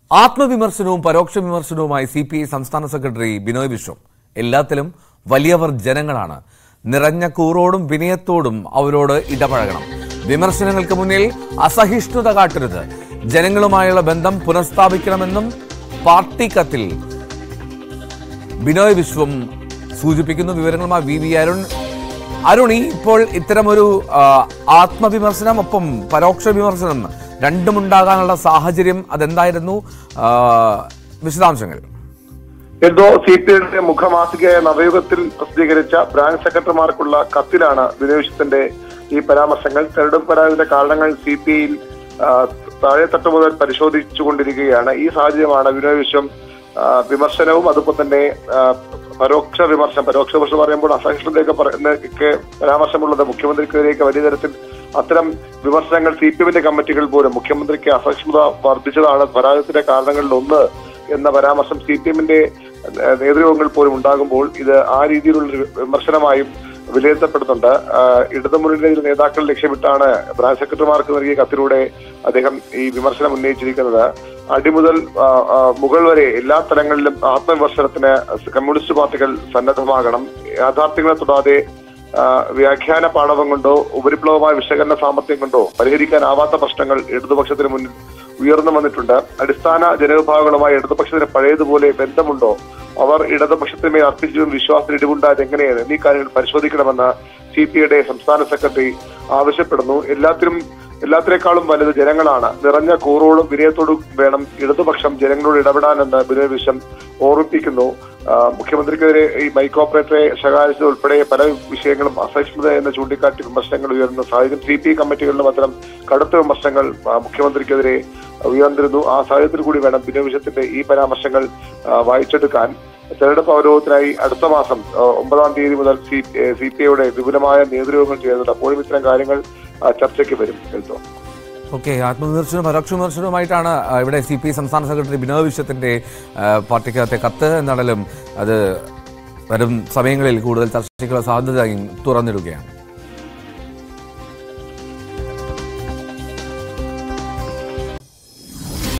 ആത്മവിമർശനവും പരോക്ഷ വിമർശനവുമായി C P I സംസ്ഥാന സെക്രട്ടറി ബിനോയ് വിശ്വം എല്ലാത്തിലും വലിയവർ ജനങ്ങളാണ് നിറഞ്ഞ കൂറോടും വിനയത്തോടും അവരോട് ഇടപഴകണം വിമർശനങ്ങൾക്ക് മുന്നിൽ അസഹിഷ്ണുത കാട്ടരുത് ജനങ്ങളുമായുള്ള ബന്ധം പുനഃസ്ഥാപിക്കണമെന്നും പാർട്ടി കത്തിൽ ബിനോയ് വിശ്വം സൂചിപ്പിക്കുന്നു വിവരങ്ങളുമായി വി വി അരുൺ അരുൺ ഈ ഇപ്പോൾ ഇത്തരമൊരു ആ, ആത്മവിമർശനം ഒപ്പം പരോക്ഷ വിമർശനം രണ്ടുമുണ്ടാകാനുള്ള സാഹചര്യം അതെന്തായിരുന്നു ആ, വിശദാംശങ്ങൾ എന്തോ സി പി ഐയുടെ മുഖമാസികയായ നവയുഗത്തിൽ പ്രസിദ്ധീകരിച്ച ബ്രാഞ്ച് സെക്രട്ടറിമാർക്കുള്ള കത്തിലാണ് വിനോവിഷത്തിന്റെ ഈ പരാമർശങ്ങൾ തെരഞ്ഞെടുപ്പ് പരാതിയുടെ കാരണങ്ങൾ സി പി ഐയിൽ താഴെത്തട്ട് മുതൽ പരിശോധിച്ചുകൊണ്ടിരിക്കുകയാണ് ഈ സാഹചര്യമാണ് വിനോയ് വിശ്വം ആ, വിമർശനവും അതുപോലെ തന്നെ ആ, പരോക്ഷ വിമർശനം പരോക്ഷ വിമർശനം പറയുമ്പോൾ അസഹിഷ്ണുതയൊക്കെ പറയുന്നതൊക്കെ പരാമർശമുള്ളത് മുഖ്യമന്ത്രിക്കെതിരെയൊക്കെ വലിയ തരത്തിൽ അത്തരം വിമർശനങ്ങൾ സി പി എമ്മിന്റെ കമ്മിറ്റികൾ പോലും മുഖ്യമന്ത്രിക്ക് അസഹിഷ്ണുത വർദ്ധിച്ചതാണ് പരാജയത്തിന്റെ കാരണങ്ങളിൽ ഒന്ന് എന്ന പരാമർശം സി പി എമ്മിന്റെ നേതൃയോഗങ്ങൾ പോലും ഉണ്ടാകുമ്പോൾ ഇത് ആ രീതിയിലുള്ള ഒരു വിമർശനമായും വിലയിരുത്തപ്പെടുന്നുണ്ട് ആ, ഇടതുമുന്നണിയിലെ നേതാക്കൾ ലക്ഷ്യമിട്ടാണ് ബ്രാഞ്ച് സെക്രട്ടറിമാർക്ക് നൽകിയ കത്തിലൂടെ അദ്ദേഹം ഈ വിമർശനം ഉന്നയിച്ചിരിക്കുന്നത് അടിമുതൽ ആ, ആ, മുകൾ വരെ എല്ലാ തലങ്ങളിലും ആത്മവിമർശനത്തിന് കമ്മ്യൂണിസ്റ്റ് പാർട്ടികൾ സന്നദ്ധമാകണം യാഥാർത്ഥ്യങ്ങളെ തൊടാതെ ആ, വ്യാഖ്യാന പാടവം കൊണ്ടോ ഉപരിപ്ലവമായ വിശകലന സാമർത്ഥ്യം കൊണ്ടോ പരിഹരിക്കാനാവാത്ത പ്രശ്നങ്ങൾ ഇടതുപക്ഷത്തിന് മുന്നിൽ ഉയർന്നു വന്നിട്ടുണ്ട് അടിസ്ഥാന ജനവിഭാഗങ്ങളുമായി ഇടതുപക്ഷത്തിന് പഴയതുപോലെ ബന്ധമുണ്ടോ അവർ ഇടതുപക്ഷത്തിന്മേൽ അർപ്പിച്ചിരുന്ന വിശ്വാസത്തിന് ഇടിവുണ്ടായത് എങ്ങനെയാണ് എന്നീ കാര്യങ്ങൾ പരിശോധിക്കണമെന്ന് സി പി ഐയുടെ സംസ്ഥാന സെക്രട്ടറി ആവശ്യപ്പെടുന്നു എല്ലാത്തിനും എല്ലാത്തിനേക്കാളും വലുത് ജനങ്ങളാണ് നിറഞ്ഞ കൂറോടും വിനയത്തോടും വേണം ഇടതുപക്ഷം ജനങ്ങളോട് ഇടപെടാനെന്ന് ബിനോയ് വിശ്വം ഓർമ്മിപ്പിക്കുന്നു ആ, മുഖ്യമന്ത്രിക്കെതിരെ ഈ മൈക്ക് ഓപ്പറേറ്ററെ ശകാരിച്ചത് ഉൾപ്പെടെ പല വിഷയങ്ങളും അസഹിഷ്ണുത എന്ന് ചൂണ്ടിക്കാട്ടി വിമർശനങ്ങൾ ഉയർന്ന സാഹചര്യം സി പി കമ്മിറ്റികളിലും അത്തരം കടുത്ത വിമർശനങ്ങൾ ആ, മുഖ്യമന്ത്രിക്കെതിരെ ഉയർന്നിരുന്നു ആ സാഹചര്യത്തിൽ കൂടി വേണം ബിനോയ് വിശ്വത്തിന്റെ ഈ പരാമർശങ്ങൾ ആ, വായിച്ചെടുക്കാൻ തെരഞ്ഞെടുപ്പ് അവരോധത്തിനായി അടുത്ത മാസം ആ, ഒമ്പതാം തീയതി മുതൽ സി സി പി ഐയുടെ വിപുലമായ നേതൃയോഗങ്ങൾ ചെയ്യുന്നുണ്ട് അപ്പോഴും ഇത്തരം കാര്യങ്ങൾ ആ, ചർച്ചയ്ക്ക് വരും എൽത്തോ ഓക്കെ ആത്മവിമർശനവും പരോക്ഷ വിമർശനവുമായിട്ടാണ് ആ, ഇവിടെ സി പി സംസ്ഥാന സെക്രട്ടറി ബിനോയ് വിശ്വത്തിന്റെ ആ, പാർട്ടിക്കകത്തെ കത്ത് എന്നാണെങ്കിലും അത് വരും സമയങ്ങളിൽ കൂടുതൽ ചർച്ചയ്ക്കുള്ള സാധ്യത തുറന്നിടുകയാണ്